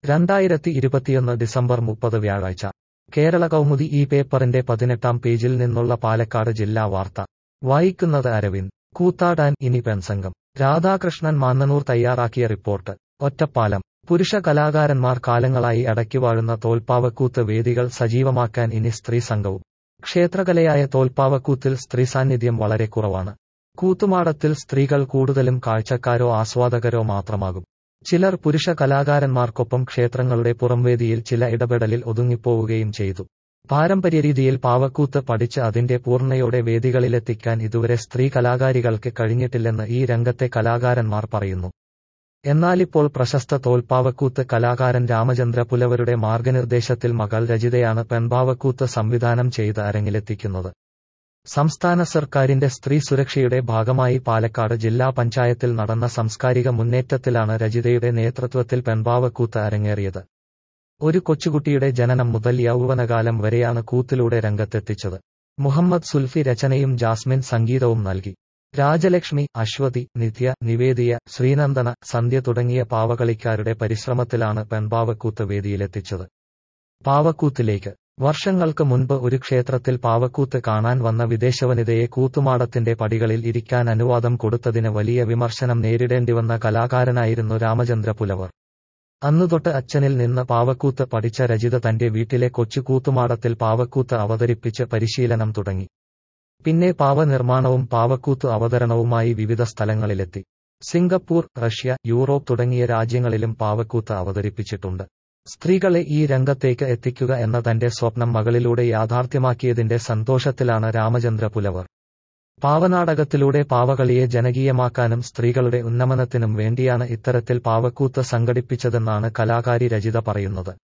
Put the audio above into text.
രണ്ടായിരത്തി ഇരുപത്തിയൊന്ന് ഡിസംബർ മുപ്പത് വ്യാഴാഴ്ച കേരള കൗമുദി ഈ പേപ്പറിന്റെ പതിനെട്ടാം പേജിൽ നിന്നുള്ള പാലക്കാട് ജില്ലാ വാർത്ത വായിക്കുന്നത് അരവിന്ദ് കൂത്താടാൻ ഇനി പെൺസംഘം രാധാകൃഷ്ണൻ മാന്നനൂർ തയ്യാറാക്കിയ റിപ്പോർട്ട് ഒറ്റപ്പാലം പുരുഷ കലാകാരന്മാർ കാലങ്ങളായി അടക്കിവാഴുന്ന തോൽപ്പാവക്കൂത്ത് വേദികൾ സജീവമാക്കാൻ ഇനി സ്ത്രീ സംഘവും ക്ഷേത്രകലയായ തോൽപ്പാവക്കൂത്തിൽ സ്ത്രീ സാന്നിധ്യം വളരെ കുറവാണ് കൂത്തുമാടത്തിൽ സ്ത്രീകൾ കൂടുതലും കാഴ്ചക്കാരോ ആസ്വാദകരോ മാത്രമാകും ചിലർ പുരുഷ കലാകാരന്മാർക്കൊപ്പം ക്ഷേത്രങ്ങളുടെ പുറംവേദിയിൽ ചില ഇടപെടലിൽ ഒതുങ്ങിപ്പോവുകയും ചെയ്തു പാരമ്പര്യരീതിയിൽ പാവക്കൂത്ത് പഠിച്ച് അതിന്റെ പൂർണ്ണയോടെ വേദികളിലെത്തിക്കാൻ ഇതുവരെ സ്ത്രീ കലാകാരികൾക്ക് കഴിഞ്ഞിട്ടില്ലെന്ന് ഈ രംഗത്തെ കലാകാരന്മാർ പറയുന്നു എന്നാലിപ്പോൾ പ്രശസ്ത തോൽപ്പാവക്കൂത്ത് കലാകാരൻ രാമചന്ദ്ര പുലവരുടെ മാർഗനിർദ്ദേശത്തിൽ മകൾ രചിതയാണ് പെൺപാവക്കൂത്ത് സംവിധാനം ചെയ്ത് അരങ്ങിലെത്തിക്കുന്നത് സംസ്ഥാന സർക്കാരിന്റെ സ്ത്രീ സുരക്ഷയുടെ ഭാഗമായി പാലക്കാട് ജില്ലാ പഞ്ചായത്തിൽ നടന്ന സാംസ്കാരിക മുന്നേറ്റത്തിലാണ് രചിതയുടെ നേതൃത്വത്തിൽ പെൺപാവക്കൂത്ത് അരങ്ങേറിയത് ഒരു കൊച്ചുകുട്ടിയുടെ ജനനം മുതൽ യൗവനകാലം വരെയാണ് കൂത്തിലൂടെ രംഗത്തെത്തിച്ചത് മുഹമ്മദ് സുൽഫി രചനയും ജാസ്മിൻ സംഗീതവും നൽകി രാജലക്ഷ്മി അശ്വതി നിത്യ നിവേദിയ ശ്രീനന്ദന സന്ധ്യ തുടങ്ങിയ പാവകളിക്കാരുടെ പരിശ്രമത്തിലാണ് പെൺപാവക്കൂത്ത് വേദിയിലെത്തിച്ചത് പാവക്കൂത്തിലേക്ക് വർഷങ്ങൾക്ക് മുൻപ് ഒരു ക്ഷേത്രത്തിൽ പാവക്കൂത്ത് കാണാൻ വന്ന വിദേശവനിതയെ കൂത്തുമാടത്തിന്റെ പടികളിൽ ഇരിക്കാൻ അനുവാദം കൊടുത്തതിന് വലിയ വിമർശനം നേരിടേണ്ടിവന്ന കലാകാരനായിരുന്നു രാമചന്ദ്ര പുലവർ അന്നുതൊട്ട് അച്ഛനിൽ നിന്ന് പാവക്കൂത്ത് പഠിച്ച രചിത തന്റെ വീട്ടിലെ കൊച്ചു കൂത്തുമാടത്തിൽ പാവക്കൂത്ത് അവതരിപ്പിച്ച് പരിശീലനം തുടങ്ങി പിന്നെ പാവ നിർമ്മാണവും പാവക്കൂത്ത് അവതരണവുമായി വിവിധ സ്ഥലങ്ങളിലെത്തി സിംഗപ്പൂർ റഷ്യ യൂറോപ്പ് തുടങ്ങിയ രാജ്യങ്ങളിലും പാവക്കൂത്ത് അവതരിപ്പിച്ചിട്ടുണ്ട് സ്ത്രീകളെ ഈ രംഗത്തേക്ക് എത്തിക്കുക എന്ന തന്റെ സ്വപ്നം മകളിലൂടെ യാഥാർത്ഥ്യമാക്കിയതിന്റെ സന്തോഷത്തിലാണ് രാമചന്ദ്ര പുലവർ പാവനാടകത്തിലൂടെ പാവകളിയെ ജനകീയമാക്കാനും സ്ത്രീകളുടെ ഉന്നമനത്തിനും വേണ്ടിയാണ് ഇത്തരത്തിൽ പാവക്കൂത്ത് സംഘടിപ്പിച്ചതെന്നാണ് കലാകാരി രചിത പറയുന്നത്